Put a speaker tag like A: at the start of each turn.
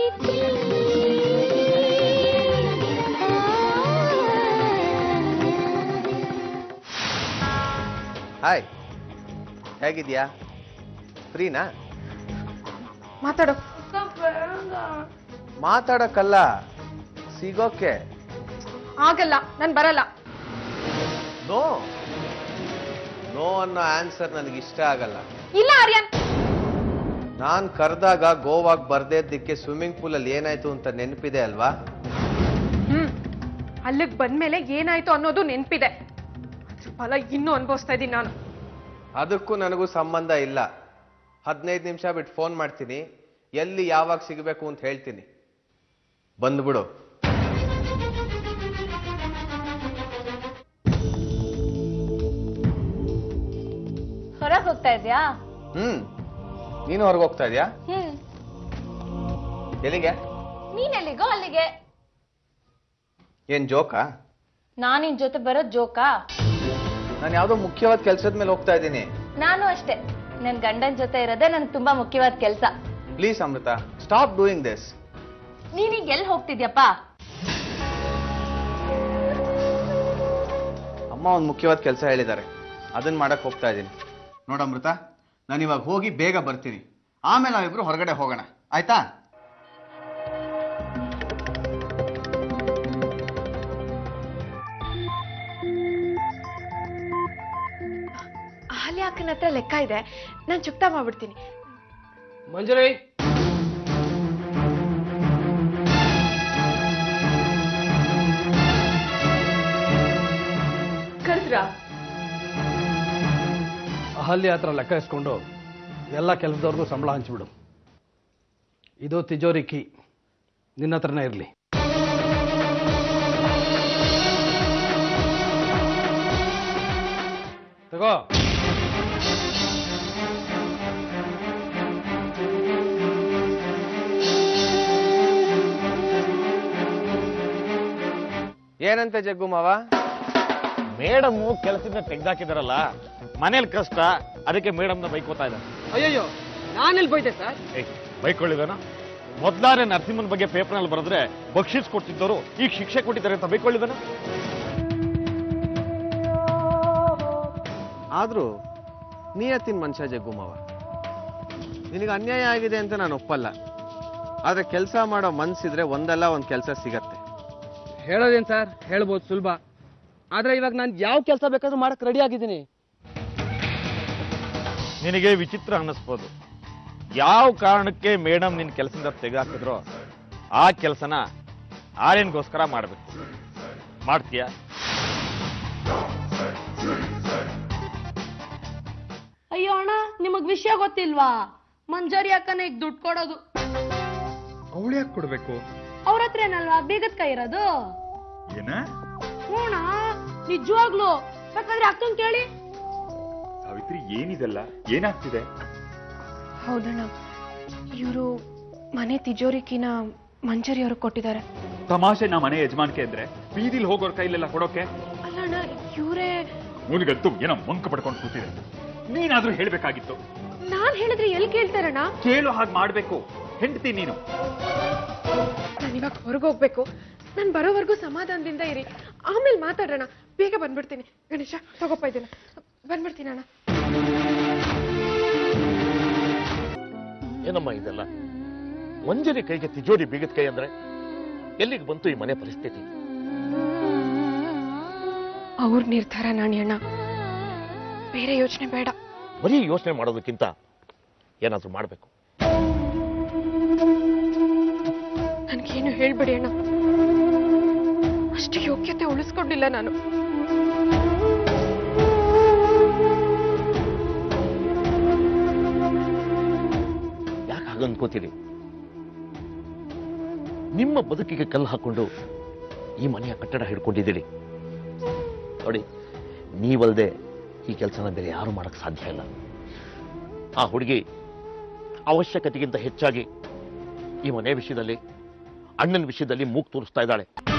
A: ಪ್ರೀತಿ
B: hi ಹೇಗಿದ್ಯಾ ಫ್ರೀನಾ
C: ಮಾತಾಡು
B: ಮಾತಾಡಕ್ಕಲ್ಲ ಸಿಗೋಕೆ
C: ಆಗಲ್ಲ ನಾನು ಬರಲ್ಲ
B: ನೋ ನೋ ಅನ್ನೋ ಆನ್ಸರ್ ನನಗೆ ಇಷ್ಟ ಆಗಲ್ಲ
C: ಇಲ್ಲ ಆರ್ಯನ್
B: ನಾನ್ ಕರೆದಾಗ ಗೋವಾಗ್ ಬರ್ದೇ ಇದ್ದಕ್ಕೆ ಸ್ವಿಮ್ಮಿಂಗ್ ಪೂಲಲ್ಲಿ ಏನಾಯ್ತು ಅಂತ ನೆನಪಿದೆ ಅಲ್ವಾ
C: ಹ್ಮ್ ಅಲ್ಲಿಗೆ ಬಂದ್ಮೇಲೆ ಏನಾಯ್ತು ಅನ್ನೋದು ನೆನ್ಪಿದೆ ಅದ್ರ ಫಲ ಇನ್ನೂ ಅನುಭವಿಸ್ತಾ ಇದ್ದೀನಿ ನಾನು
B: ಅದಕ್ಕೂ ನನಗೂ ಸಂಬಂಧ ಇಲ್ಲ ಹದಿನೈದು ನಿಮಿಷ ಬಿಟ್ಟು ಫೋನ್ ಮಾಡ್ತೀನಿ ಎಲ್ಲಿ ಯಾವಾಗ ಸಿಗಬೇಕು ಅಂತ ಹೇಳ್ತೀನಿ ಬಂದ್ಬಿಡು
A: ಹೊರಗೆ ಹೋಗ್ತಾ ಇದ್ಯಾ
B: ಹ್ಮ್ ನೀನು ಹೊರಗೆ ಹೋಗ್ತಾ ಇದೀಯಾ
A: ಹ್ಮ್
B: ಎಲ್ಲಿಗೆ
A: ನೀನ್ ಎಲ್ಲಿಗೋ ಅಲ್ಲಿಗೆ
B: ಏನ್ ಜೋಕಾ
A: ನಾನ್ ನಿನ್ ಜೊತೆ ಬರೋದ್ ಜೋಕಾ
B: ನಾನು ಯಾವ್ದೋ ಮುಖ್ಯವಾದ ಕೆಲ್ಸದ ಮೇಲೆ ಹೋಗ್ತಾ ಇದ್ದೀನಿ
A: ನಾನು ಅಷ್ಟೇ ನನ್ ಗಂಡನ್ ಜೊತೆ ಇರೋದೇ ನನ್ ತುಂಬಾ ಮುಖ್ಯವಾದ ಕೆಲ್ಸ
B: please Amrita stop doing this
A: ನೀನೀಗ ಎಲ್ಲಿ ಹೋಗ್ತಿದ್ಯಪ್ಪ
B: ಅಮ್ಮ ಒಂದು ಮುಖ್ಯವಾದ ಕೆಲಸ ಹೇಳಿದ್ದಾರೆ ಅದನ್ನ ಮಾಡಕ್ ಹೋಗ್ತಾ ಇದ್ದೀನಿ ನೋಡ ಅಮೃತ ನಾನು ಇವಾಗ ಹೋಗಿ ಬೇಗ ಬರ್ತೀನಿ ಆಮೇಲೆ ನಾವಿಬ್ರು ಹೊರಗಡೆ ಹೋಗೋಣ ಆಯ್ತಾ
C: ಅಹಲ್ಯ ಅಕ್ಕನ ಹತ್ರ ಲೆಕ್ಕ ಇದೆ ನಾನು ಚುಕ್ತಾ ಮಾಡ್ಬಿಡ್ತೀನಿ
D: ಮಂಜರಿ
C: ಕರೆದ್ರಾ
D: ಅಹಲ್ಯ ಹತ್ರ ಲೆಕ್ಕ ಇಸ್ಕೊಂಡು ಎಲ್ಲ ಕೆಲಸದವ್ರಿಗೂ ಸಂಬಳ ಹಂಚ್ಬಿಡು ಇದು ತಿಜೋರಿ ಕೀ ನಿನ್ನ ಹತ್ರನೇ ಇರಲಿ ತಗೋ
B: ಏನಂತೆ ಜಗ್ಗು ಮಾವ
E: ಮೇಡಮ್ಮು ಕೆಲಸದಿಂದ ತೆಗ್ದಾಕಿದಾರಲ್ಲ ಮನೇಲಿ ಕಷ್ಟ ಅದಕ್ಕೆ ಮೇಡಮ್ನ ಬೈಕೋತಾ ಇದ್ದಾರೆ
D: ಅಯ್ಯಯ್ಯೋ ನಾನೆಲ್ಲಿ ಬೈದೆ ಸರ್
E: ಏಯ್ ಬೈಕೊಳ್ಳಿದಾನ ಮೊದ್ಲಾರೆ ನರಸಿಂಹನ್ ಬಗ್ಗೆ ಪೇಪರ್ನಲ್ಲಿ ಬರೆದ್ರೆ ಬಕ್ಷೀಸ್ ಕೊಡ್ತಿದ್ದವರು ಈಗ ಶಿಕ್ಷೆ ಕೊಟ್ಟಿದ್ದಾರೆ ಅಂತ ಬೈಕೊಳ್ಳಿದಾನ
B: ಆದ್ರೂ ನೀಯತ್ತಿನ ಮನುಷ್ಯ ಜಗ್ಗು ಮಾವ ನಿನಗೆ ಅನ್ಯಾಯ ಆಗಿದೆ ಅಂತ ನಾನು ಒಪ್ಪಲ್ಲ ಆದ್ರೆ ಕೆಲಸ ಮಾಡೋ ಮನ್ಸಿದ್ರೆ ಒಂದಲ್ಲ ಒಂದ್ ಕೆಲಸ ಸಿಗತ್ತೆ
D: ಹೇಳೋದೇನು ಸರ್ ಹೇಳ್ಬೋದು ಸುಲಭ ಆದ್ರೆ ಇವಾಗ ನಾನು ಯಾವ ಕೆಲಸ ಬೇಕಾದ್ರೂ ಮಾಡಕ್ ರೆಡಿ ಆಗಿದ್ದೀನಿ
E: ನಿನಗೆ ವಿಚಿತ್ರ ಅನ್ನಿಸ್ಬೋದು ಯಾವ ಕಾರಣಕ್ಕೆ ಮೇಡಮ್ ನಿನ್ ಕೆಲಸದಿಂದ ತೆಗೆದಾಕಿದ್ರೋ ಆ ಕೆಲಸನ ಆರ್ಯನ್ಗೋಸ್ಕರ ಮಾಡ್ಬೇಕು ಮಾಡ್ತೀಯಾ
F: ಅಯ್ಯೋ ಅಣ್ಣ ನಿಮಗ್ ವಿಷಯ ಗೊತ್ತಿಲ್ವಾ ಮಂಜರಿ ಅಕ್ಕನ ಈಗ ದುಡ್ಡು ಕೊಡೋದು
G: ಅವಳು ಯಾಕೆ ಕೊಡ್ಬೇಕು
F: ಅವ್ರ ಹತ್ರ ಏನಲ್ವಾ ಬೇಗದ ಕೈ ಇರೋದು
G: ಏನ
F: ಹೂಣ ನಿಜವಾಗ್ಲು ಬೇಕಾದ್ರೆ ಅಕ್ಕನ್ ಕೇಳಿ
G: ಸಾವಿತ್ರಿ ಏನಿದೆಲ್ಲ ಏನಾಗ್ತಿದೆ
C: ಹೌದಣ್ಣ ಇವರು ಮನೆ ತಿಜೋರಿಕಿನ ಮಂಜರಿ ಅವ್ರಿಗೆ ಕೊಟ್ಟಿದ್ದಾರೆ
G: ತಮಾಷೆ ನಾ ಮನೆ ಯಜಮಾನ್ಕೆ ಅಂದ್ರೆ ಬೀದಿಲ್ ಹೋಗೋರ್ ಕೈಲೆಲ್ಲ ಕೊಡೋಕೆ
C: ಅಲ್ಲಣ್ಣ ಇವರೇ
G: ಮೂನಿಗಂತೂ ಏನೋ ಮಂಕ ಪಡ್ಕೊಂಡು ಕೂತಿದೆ ನೀನಾದ್ರೂ ಹೇಳ್ಬೇಕಾಗಿತ್ತು
C: ನಾನ್ ಹೇಳಿದ್ರೆ ಎಲ್ಲಿ ಕೇಳ್ತಾರಣ್ಣ
G: ಕೇಳೋ ಹಾಗೆ ಮಾಡ್ಬೇಕು ಹೆಂಡತಿ ನೀನು
C: ನಾನು ಇವಾಗ ಹೊರಗೆ ಹೋಗ್ಬೇಕು ನಾನು ಬರೋವರೆಗೂ ಸಮಾಧಾನದಿಂದ ಇರಿ ಆಮೇಲೆ ಮಾತಾಡೋಣ ಬೇಗ ಬಂದ್ಬಿಡ್ತೀನಿ ಗಣೇಶ ತಗೋಪ್ಪ ಇದನ್ನ ಬಂದ್ಬಿಡ್ತೀನಿ ಅಣ್ಣ
E: ಏನಮ್ಮ ಇದೆಲ್ಲ ಮಂಜರಿ ಕೈಗೆ ತಿಜೋರಿ ಬೀಗದ ಕೈ ಅಂದ್ರೆ ಎಲ್ಲಿಗೆ ಬಂತು ಈ ಮನೆ ಪರಿಸ್ಥಿತಿ
C: ಅವ್ರ ನಿರ್ಧಾರ ನಾಣಿ ಅಣ್ಣ ಬೇರೆ ಯೋಚನೆ ಬೇಡ
E: ಬರೀ ಯೋಚನೆ ಮಾಡೋದಕ್ಕಿಂತ ಏನಾದ್ರೂ ಮಾಡ್ಬೇಕು
C: ನನ್ಗೇನು ಹೇಳ್ಬಿಡಿ ಅಣ್ಣ ಅಷ್ಟು ಯೋಗ್ಯತೆ ಉಳಿಸ್ಕೊಂಡಿಲ್ಲ ನಾನು
E: ಯಾಕೆ ಹಾಗನ್ಕೋತೀರಿ ನಿಮ್ಮ ಬದುಕಿಗೆ ಕಲ್ಲು ಹಾಕೊಂಡು ಈ ಮನೆಯ ಕಟ್ಟಡ ಹಿಡ್ಕೊಂಡಿದ್ದೀರಿ ನೋಡಿ ನೀವಲ್ದೆ ಈ ಕೆಲಸನ ಬೇರೆ ಯಾರು ಮಾಡಕ್ ಸಾಧ್ಯ ಇಲ್ಲ ಆ ಹುಡುಗಿ ಅವಶ್ಯಕತೆಗಿಂತ ಹೆಚ್ಚಾಗಿ ಈ ಮನೆ ವಿಷಯದಲ್ಲಿ ಅಣ್ಣನ ವಿಷಯದಲ್ಲಿ ಮೂಗ್ ತೋರಿಸ್ತಾ ಇದ್ದಾಳೆ